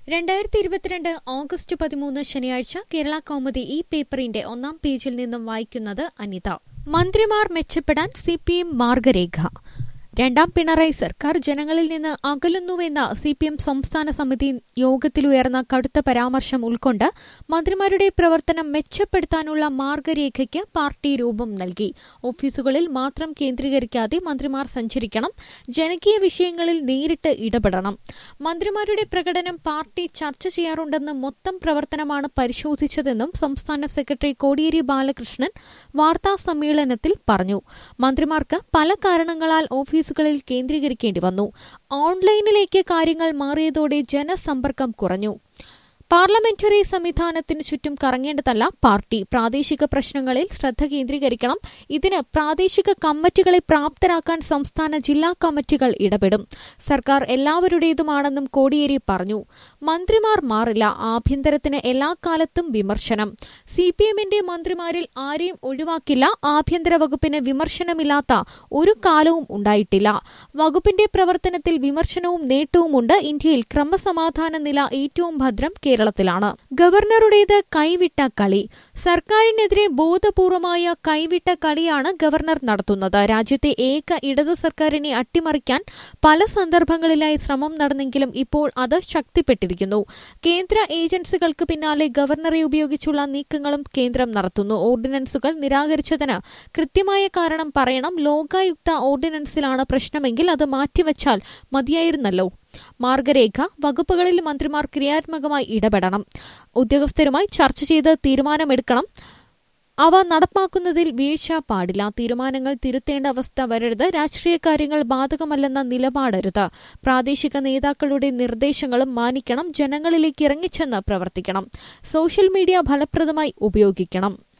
രണ്ടായിരത്തി ഇരുപത്തിരണ്ട് ഓഗസ്റ്റ് പതിമൂന്ന് ശനിയാഴ്ച കേരള കൗമുദി ഈ പേപ്പറിന്റെ ഒന്നാം പേജിൽ നിന്നും വായിക്കുന്നത് അനിത മന്ത്രിമാർ മെച്ചപ്പെടാൻ സി പി എം മാർഗരേഖ രണ്ടാം പിണറായി സർക്കാർ ജനങ്ങളിൽ നിന്ന് അകലുന്നുവെന്ന സി പി എം സംസ്ഥാന സമിതി യോഗത്തിലുയർന്ന കടുത്ത പരാമർശം ഉൾക്കൊണ്ട് മന്ത്രിമാരുടെ പ്രവർത്തനം മെച്ചപ്പെടുത്താനുള്ള മാർഗരേഖയ്ക്ക് പാർട്ടി രൂപം നൽകി ഓഫീസുകളിൽ മാത്രം കേന്ദ്രീകരിക്കാതെ മന്ത്രിമാർ സഞ്ചരിക്കണം ജനകീയ വിഷയങ്ങളിൽ നേരിട്ട് ഇടപെടണം മന്ത്രിമാരുടെ പ്രകടനം പാർട്ടി ചർച്ച ചെയ്യാറുണ്ടെന്ന് മൊത്തം പ്രവർത്തനമാണ് പരിശോധിച്ചതെന്നും സംസ്ഥാന സെക്രട്ടറി കോടിയേരി ബാലകൃഷ്ണൻ വാർത്താ സമ്മേളനത്തിൽ പറഞ്ഞു മന്ത്രിമാർക്ക് പല കാരണങ്ങളാൽ ഓഫീസുകളിൽ കേന്ദ്രീകരിക്കേണ്ടി വന്നു ഓൺലൈനിലേക്ക് കാര്യങ്ങൾ മാറിയതോടെ ജനസമ്പർക്കം കുറഞ്ഞു പാർലമെന്ററി സംവിധാനത്തിന് ചുറ്റും കറങ്ങേണ്ടതല്ല പാർട്ടി പ്രാദേശിക പ്രശ്നങ്ങളിൽ ശ്രദ്ധ കേന്ദ്രീകരിക്കണം ഇതിന് പ്രാദേശിക കമ്മിറ്റികളെ പ്രാപ്തരാക്കാൻ സംസ്ഥാന ജില്ലാ കമ്മിറ്റികൾ ഇടപെടും സർക്കാർ എല്ലാവരുടേതുമാണെന്നും കോടിയേരി പറഞ്ഞു മന്ത്രിമാർ മാറില്ല ആഭ്യന്തരത്തിന് എല്ലാ കാലത്തും വിമർശനം സി പി എമ്മിന്റെ മന്ത്രിമാരിൽ ആരെയും ഒഴിവാക്കില്ല ആഭ്യന്തര വകുപ്പിന് വിമർശനമില്ലാത്ത ഒരു കാലവും ഉണ്ടായിട്ടില്ല വകുപ്പിന്റെ പ്രവർത്തനത്തിൽ വിമർശനവും നേട്ടവുമുണ്ട് ഇന്ത്യയിൽ ക്രമസമാധാന നില ഏറ്റവും ഭദ്രം കേരളത്തിലാണ് ഗവർണറുടേത് കൈവിട്ട കളി സർക്കാരിനെതിരെ ബോധപൂർവമായ കൈവിട്ട കളിയാണ് ഗവർണർ നടത്തുന്നത് രാജ്യത്തെ ഏക ഇടത് സർക്കാരിനെ അട്ടിമറിക്കാൻ പല സന്ദർഭങ്ങളിലായി ശ്രമം നടന്നെങ്കിലും ഇപ്പോൾ അത് ശക്തിപ്പെട്ടിരിക്കുന്നു കേന്ദ്ര ഏജൻസികൾക്ക് പിന്നാലെ ഗവർണറെ ഉപയോഗിച്ചുള്ള നീക്കങ്ങളും കേന്ദ്രം നടത്തുന്നു ഓർഡിനൻസുകൾ നിരാകരിച്ചതിന് കൃത്യമായ കാരണം പറയണം ലോകായുക്ത ഓർഡിനൻസിലാണ് പ്രശ്നമെങ്കിൽ അത് മാറ്റിവെച്ചാൽ മതിയായിരുന്നല്ലോ മാർഗരേഖ വകുപ്പുകളിൽ മന്ത്രിമാർ ക്രിയാത്മകമായി ഇടപെടണം ഉദ്യോഗസ്ഥരുമായി ചർച്ച ചെയ്ത് തീരുമാനമെടുക്കണം അവ നടപ്പാക്കുന്നതിൽ വീഴ്ച പാടില്ല തീരുമാനങ്ങൾ തിരുത്തേണ്ട അവസ്ഥ വരരുത് രാഷ്ട്രീയ കാര്യങ്ങൾ ബാധകമല്ലെന്ന നിലപാടരുത് പ്രാദേശിക നേതാക്കളുടെ നിർദ്ദേശങ്ങളും മാനിക്കണം ജനങ്ങളിലേക്ക് ഇറങ്ങിച്ചെന്ന് പ്രവർത്തിക്കണം സോഷ്യൽ മീഡിയ ഫലപ്രദമായി ഉപയോഗിക്കണം